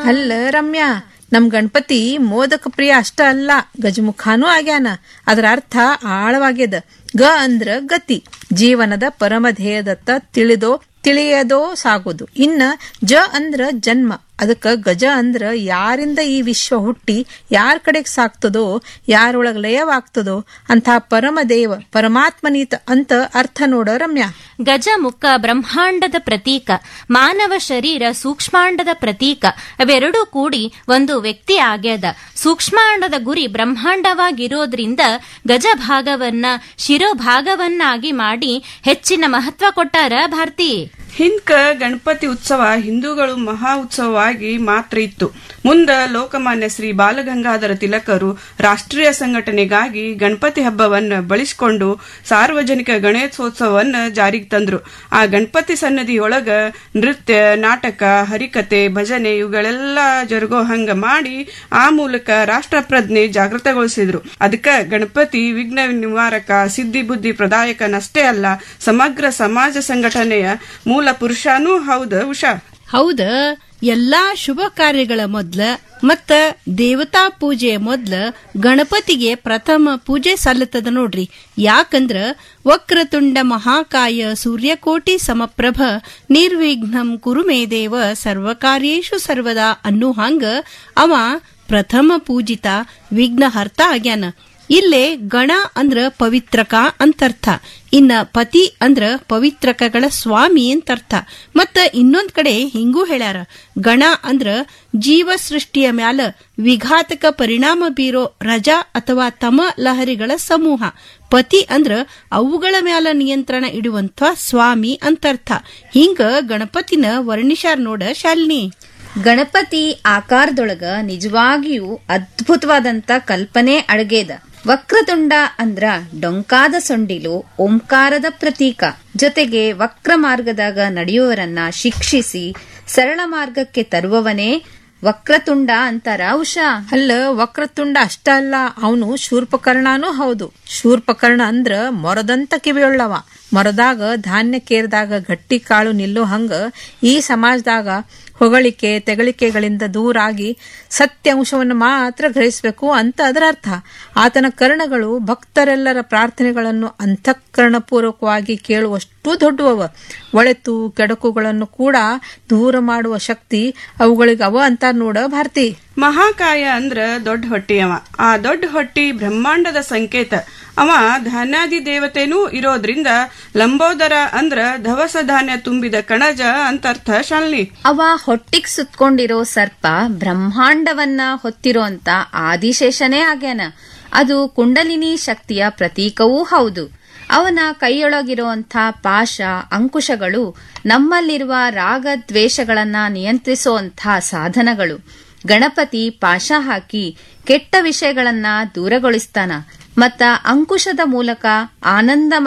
ಅಲ್ಲ ರಮ್ಯಾ ನಮ್ ಗಣಪತಿ ಮೋದಕ ಪ್ರಿಯ ಅಷ್ಟ ಅಲ್ಲ ಗಜಮುಖಾನೂ ಆಗ್ಯಾನ ಅದರ ಅರ್ಥ ಆಳವಾಗ್ಯದ ಗ ಅಂದ್ರ ಗತಿ ಜೀವನದ ಪರಮಧೇಯದತ್ತ ತಿಳಿದೋ ತಿಳಿಯದೋ ಸಾಗೋದು ಇನ್ನ ಜ ಅಂದ್ರ ಜನ್ಮ ಅದಕ್ಕ ಗಜ ಅಂದ್ರ ಯಾರಿಂದ ಈ ವಿಶ್ವ ಹುಟ್ಟಿ ಯಾರ ಕಡೆಗ್ ಸಾಕ್ತದೋ ಯಾರೊಳಗ್ ಲಯವಾಗ್ತದೋ ಅಂತ ಪರಮದೇವ ಪರಮಾತ್ಮನೀತ ಅಂತ ಅರ್ಥ ನೋಡ ರಮ್ಯಾ ಗಜಮುಖ ಬ್ರಹ್ಮಾಂಡದ ಪ್ರತೀಕ ಮಾನವ ಶರೀರ ಸೂಕ್ಷ್ಮಾಂಡದ ಪ್ರತೀಕ ಅವೆರಡೂ ಕೂಡಿ ಒಂದು ವ್ಯಕ್ತಿ ಆಗ್ಯದ ಸೂಕ್ಷ್ಮಾಂಡದ ಗುರಿ ಬ್ರಹ್ಮಾಂಡವಾಗಿರೋದ್ರಿಂದ ಗಜ ಭಾಗವನ್ನ ಶಿರೋಭಾಗವನ್ನಾಗಿ ಮಾಡಿ ಹೆಚ್ಚಿನ ಮಹತ್ವ ಕೊಟ್ಟಾರ ಭಾರತಿ ಹಿಂದ್ಕ ಗಣಪತಿ ಉತ್ಸವ ಹಿಂದೂಗಳು ಮಹಾ ಉತ್ಸವವಾಗಿ ಮಾತ್ರ ಇತ್ತು ಮುಂದ ಲೋಕಮಾನ್ಯ ಶ್ರೀ ಬಾಲಗಂಗಾಧರ ತಿಲಕರು ರಾಷ್ಟ್ರೀಯ ಸಂಘಟನೆಗಾಗಿ ಗಣಪತಿ ಹಬ್ಬವನ್ನ ಬಳಸಿಕೊಂಡು ಸಾರ್ವಜನಿಕ ಗಣೇಶೋತ್ಸವವನ್ನ ಜಾರಿಗೆ ತಂದ್ರು ಆ ಗಣಪತಿ ಸನ್ನದಿಯೊಳಗ ನೃತ್ಯ ನಾಟಕ ಹರಿಕತೆ ಭಜನೆ ಇವುಗಳೆಲ್ಲ ಜರುಗೋ ಹಂಗ ಮಾಡಿ ಆ ಮೂಲಕ ರಾಷ್ಟ್ರ ಪ್ರಜ್ಞೆ ಜಾಗೃತಗೊಳಿಸಿದ್ರು ಅದಕ್ಕ ಗಣಪತಿ ವಿಘ್ನ ನಿವಾರಕ ಸಿದ್ಧಿ ಬುದ್ಧಿ ಪ್ರದಾಯಕನಷ್ಟೇ ಅಲ್ಲ ಸಮಗ್ರ ಸಮಾಜ ಸಂಘಟನೆಯ ಮೂಲ ಪುರುಷನೂ ಹೌದ ಉಷಾ ಹೌದ ಎಲ್ಲಾ ಶುಭ ಕಾರ್ಯಗಳ ಮೊದ್ಲ ಮತ್ತ ದೇವತಾ ಪೂಜೆ ಮೊದ್ಲ ಗಣಪತಿಗೆ ಪ್ರಥಮ ಪೂಜೆ ಸಲ್ಲತದ ನೋಡ್ರಿ ಯಾಕಂದ್ರ ವಕ್ರತುಂಡ ಮಹಾಕಾಯ ಸೂರ್ಯಕೋಟಿ ಸಮಪ್ರಭ ನಿರ್ವಿಘ್ನಂ ಕುರು ಮೇ ದೇವ ಸರ್ವಕಾರ್ಯೇಷು ಸರ್ವದಾ ಅನ್ನೋ ಹಂಗ ಅವ ಪ್ರಥಮ ಪೂಜಿತ ವಿಘ್ನಹರ್ತ ಆಗ್ಯಾನ ಇಲ್ಲೇ ಗಣ ಅಂದ್ರ ಪವಿತ್ರಕ ಅಂತರ್ಥ ಇನ್ನ ಪತಿ ಅಂದ್ರ ಪವಿತ್ರಕಗಳ ಸ್ವಾಮಿ ಅಂತರ್ಥ ಮತ್ತ ಇನ್ನೊಂದ್ ಕಡೆ ಹಿಂಗೂ ಹೇಳ್ಯಾರ ಗಣ ಅಂದ್ರ ಜೀವ ಸೃಷ್ಟಿಯ ಮ್ಯಾಲ ವಿಘಾತಕ ಪರಿಣಾಮ ಬೀರೋ ರಜಾ ಅಥವಾ ತಮ ಲಹರಿಗಳ ಸಮೂಹ ಪತಿ ಅಂದ್ರ ಅವುಗಳ ಮ್ಯಾಲ ನಿಯಂತ್ರಣ ಇಡುವಂತ ಸ್ವಾಮಿ ಅಂತರ್ಥ ಹಿಂಗ ಗಣಪತಿನ ವರ್ಣಿಶಾರ್ ನೋಡ ಶಾಲಿನಿ ಗಣಪತಿ ಆಕಾರದೊಳಗ ನಿಜವಾಗಿಯೂ ಅದ್ಭುತವಾದಂತ ಕಲ್ಪನೆ ಅಡಗೇದ ವಕ್ರತುಂಡ ಅಂದ್ರ ಡೊಂಕಾದ ಸೊಂಡಿಲು ಓಂಕಾರದ ಪ್ರತೀಕ ಜೊತೆಗೆ ವಕ್ರ ಮಾರ್ಗದಾಗ ನಡೆಯುವವರನ್ನ ಶಿಕ್ಷಿಸಿ ಸರಳ ಮಾರ್ಗಕ್ಕೆ ತರುವವನೇ ವಕ್ರತುಂಡ ಅಂತಾರ ಉಷಾ ಅಲ್ಲ ವಕ್ರತುಂಡ ಅಷ್ಟ ಅಲ್ಲ ಅವನು ಶೂರ್ಪಕರ್ಣನೂ ಹೌದು ಶೂರ್ಪಕರ್ಣ ಅಂದ್ರ ಮೊರದಂತ ಕಿವಿಯುಳ್ಳವ ಮೊರದಾಗ ಧಾನ್ಯ ಕೇರಿದಾಗ ಗಟ್ಟಿ ಕಾಳು ನಿಲ್ಲೋ ಹಂಗ ಈ ಸಮಾಜದಾಗ ಹೊಗಳಿಕೆ ತೆಗಳಿಕೆಗಳಿಂದ ದೂರಾಗಿ ಸತ್ಯ ಅಂಶವನ್ನು ಮಾತ್ರ ಗ್ರಹಿಸಬೇಕು ಅಂತ ಅದರ ಅರ್ಥ ಆತನ ಕರ್ಣಗಳು ಭಕ್ತರೆಲ್ಲರ ಪ್ರಾರ್ಥನೆಗಳನ್ನು ಅಂತಃಕರಣಪೂರ್ವಕವಾಗಿ ಕೇಳುವಷ್ಟು ದೊಡ್ಡವವ ಒಳೆತು ಕೆಡಕುಗಳನ್ನು ಕೂಡ ದೂರ ಮಾಡುವ ಶಕ್ತಿ ಅವುಗಳಿಗೆ ಅವ ಅಂತ ನೋಡ ಭಾರತಿ ಮಹಾಕಾಯ ಅಂದ್ರ ದೊಡ್ಡ ಹೊಟ್ಟಿಯವ ಆ ದೊಡ್ಡ ಹೊಟ್ಟಿ ಬ್ರಹ್ಮಾಂಡದ ಸಂಕೇತ ಅವ ಧಾನ್ಯಾದಿ ದೇವತೆನೂ ಇರೋದ್ರಿಂದ ಲಂಬೋದರ ಅಂದ್ರ ದವಸ ಧಾನ್ಯ ತುಂಬಿದ ಕಣಜ ಅಂತರ್ಥ ಶಾಲಿನಿ ಅವ ಹೊಟ್ಟಿಗ್ ಸುತ್ಕೊಂಡಿರೋ ಸರ್ಪ ಬ್ರಹ್ಮಾಂಡವನ್ನ ಹೊತ್ತಿರೋಂತ ಆದಿಶೇಷನೇ ಆಗ್ಯಾನ ಅದು ಕುಂಡಲಿನಿ ಶಕ್ತಿಯ ಪ್ರತೀಕವೂ ಹೌದು ಅವನ ಕೈಯೊಳಗಿರುವಂಥ ಪಾಶ ಅಂಕುಶಗಳು ನಮ್ಮಲ್ಲಿರುವ ರಾಗ ದ್ವೇಷಗಳನ್ನ ನಿಯಂತ್ರಿಸುವಂಥ ಸಾಧನಗಳು ಗಣಪತಿ ಪಾಶ ಹಾಕಿ ಕೆಟ್ಟ ವಿಷಯಗಳನ್ನ ದೂರಗೊಳಿಸ್ತಾನ ಮತ್ತ ಅಂಕುಶದ ಮೂಲಕ ಆನಂದ